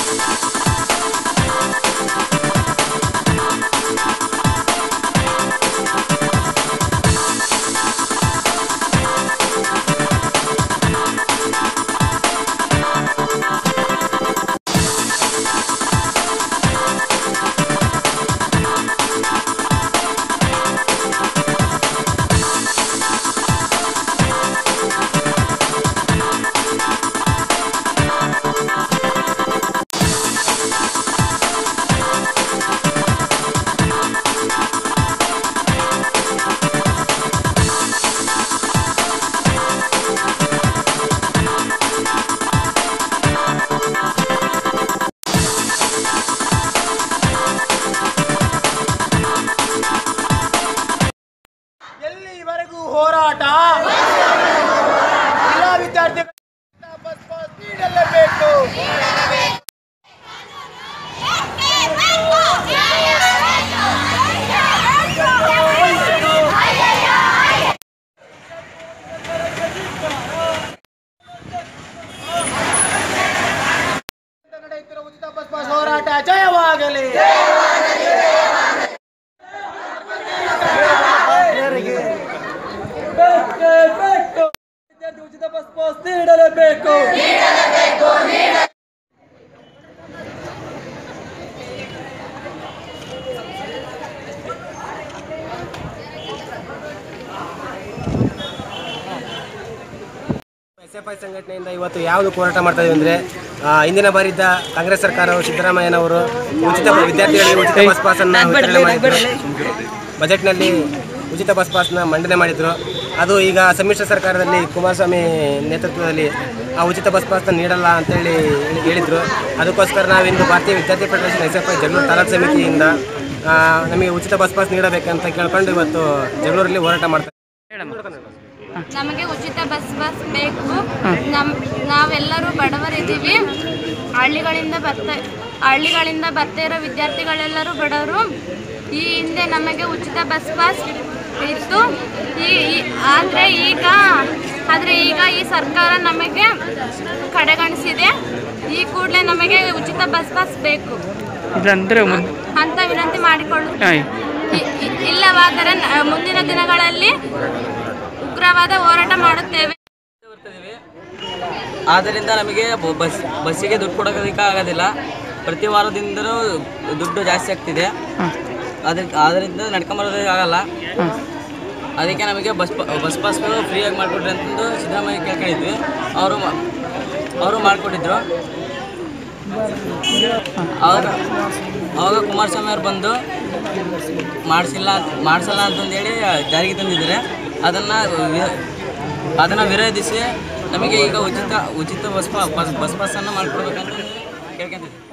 ಎಲ್ಲಿವರೆಗೂ ಹೋರಾಟ ಎಲ್ಲ ವಿದ್ಯಾರ್ಥಿಗಳು ಬಸ್ ಪಾಸ್ ನೀಡಲೇಬೇಕು ನಡೆಯುತ್ತಿರುವ ಉಚಿತ ಬಸ್ ಪಾಸ್ ಹೋರಾಟ ಜಯವಾಗಲಿ ವಿದ್ಯಾರ್ಥಿ ಉಚಿತ ಬಸ್ ಪಾಸ್ ನೀಡಲೇಬೇಕು ಎಸ್ ಎಫ್ ಐ ಸಂಘಟನೆಯಿಂದ ಇವತ್ತು ಯಾವುದು ಹೋರಾಟ ಮಾಡ್ತಾ ಇದೀವಿ ಅಂದರೆ ಹಿಂದಿನ ಬಾರಿ ಇದ್ದ ಕಾಂಗ್ರೆಸ್ ಸರ್ಕಾರವು ಸಿದ್ದರಾಮಯ್ಯನವರು ಉಚಿತ ವಿದ್ಯಾರ್ಥಿಗಳಿಗೆ ಉಚಿತ ಬಸ್ ಪಾಸನ್ನು ವಿತರಣೆ ಮಾಡಿದ್ರು ಬಜೆಟ್ನಲ್ಲಿ ಉಚಿತ ಬಸ್ ಪಾಸ್ನ ಮಂಡನೆ ಮಾಡಿದ್ರು ಅದು ಈಗ ಸಮ್ಮಿಶ್ರ ಸರ್ಕಾರದಲ್ಲಿ ಕುಮಾರಸ್ವಾಮಿ ನೇತೃತ್ವದಲ್ಲಿ ಆ ಉಚಿತ ಬಸ್ ಪಾಸ್ನ ನೀಡಲ್ಲ ಅಂತೇಳಿ ಹೇಳಿದರು ಅದಕ್ಕೋಸ್ಕರ ನಾವಿಂದು ಭಾರತೀಯ ವಿದ್ಯಾರ್ಥಿ federation S F I Jagalur taluk ಸಮಿತಿಯಿಂದ ಆ, ನಮಗೆ ಉಚಿತ ಬಸ್ ಪಾಸ್ ನೀಡಬೇಕಂತ ಕೇಳ್ಕೊಂಡು ಇವತ್ತು ಜಗಳೂರಲ್ಲಿ ಹೋರಾಟ ಮಾಡ್ತಾ ನಮಗೆ ಉಚಿತ ಬಸ್ ಬಸ್ ಬೇಕು ನಮ್ ನಾವೆಲ್ಲರೂ ಬಡವರಿದ್ದೀವಿ ಹಳ್ಳಿಗಳಿಂದ ಬರ್ತಾ ಹಳ್ಳಿಗಳಿಂದ ಬರ್ತಾ ಇರೋ ವಿದ್ಯಾರ್ಥಿಗಳೆಲ್ಲರೂ ಬಡವರು ಈ ಹಿಂದೆ ನಮಗೆ ಉಚಿತ ಬಸ್ ಪಾಸ್ ಇತ್ತು ಈ ಈ- ಆದರೆ ಈಗ ಆದರೆ ಈಗ ಈ ಸರ್ಕಾರ ನಮಗೆ ಕಡೆಗಣಿಸಿದೆ ಈ ಕೂಡಲೇ ನಮಗೆ ಉಚಿತ ಬಸ್ ಪಾಸ್ ಬೇಕು ಇಲ್ಲಾಂದ್ರೆ ಮುಂದೆ ಅಂತ ವಿನಂತಿ ಮಾಡಿಕೊಳ್ಳು ಹಾಂ ಇ- ಇ- ಇಲ್ಲವಾದರೆ ನ- ಮುಂದಿನ ದಿನಗಳಲ್ಲಿ ಉಗ್ರವಾದ ಹೋರಾಟ ಮಾಡುತ್ತೇವೆ ಆದ್ದರಿಂದ ನಮಗೆ ಬ- ಬಸ್ ಬಸ್ಸಿಗೆ ದುಡ್ಡು ಕೊಡೋದಕ್ಕೆ ಆಗೋದಿಲ್ಲ ಪ್ರತಿ ವಾರದಿಂದಲೂ ದುಡ್ಡು ಜಾಸ್ತಿ ಆಗ್ತಿದೆ ಅದಕ್ಕೆ ಅದರಿಂದ ನಡ್ಕೊಂಬರೋದಕ್ಕೆ ಆಗಲ್ಲ ಅದಕ್ಕೆ ನಮಗೆ ಬಸ್ ಪ- ಬಸ್ ಪಾಸ್ಗಳು ಫ್ರೀಯಾಗಿ ಮಾಡಿಕೊಡ್ರಿ ಅಂತಂದು ಸಿದ್ದರಾಮಯ್ಯ ಕೇಳ್ಕೊಂಡಿದ್ವಿ ಅವರು ಅವರು ಮಾಡಿಕೊಟ್ಟಿದ್ರು ಅವಾಗ ಅವಾಗ ಕುಮಾರಸ್ವಾಮಿ ಅವ್ರು ಬಂದು ಮಾಡಿಸಿಲ್ಲ ಮಾಡಿಸಲ್ಲ ಅಂತಂದೇಳಿ ಜಾರಿಗೆ ತಂದಿದ್ದಾರೆ ಅದನ್ನು ಅದನ್ನು ವಿರೋಧಿಸಿ ನಮಗೆ ಈಗ ಉಚಿತ ಉಚಿತ ಬಸ್ ಪಾ- ಬಸ್ ಬಸ್ ಪಾಸನ್ನು ಮಾಡಿಕೊಡ್ಬೇಕಂತ ಕೇಳ್ಕೊಂತಿದ್ವಿ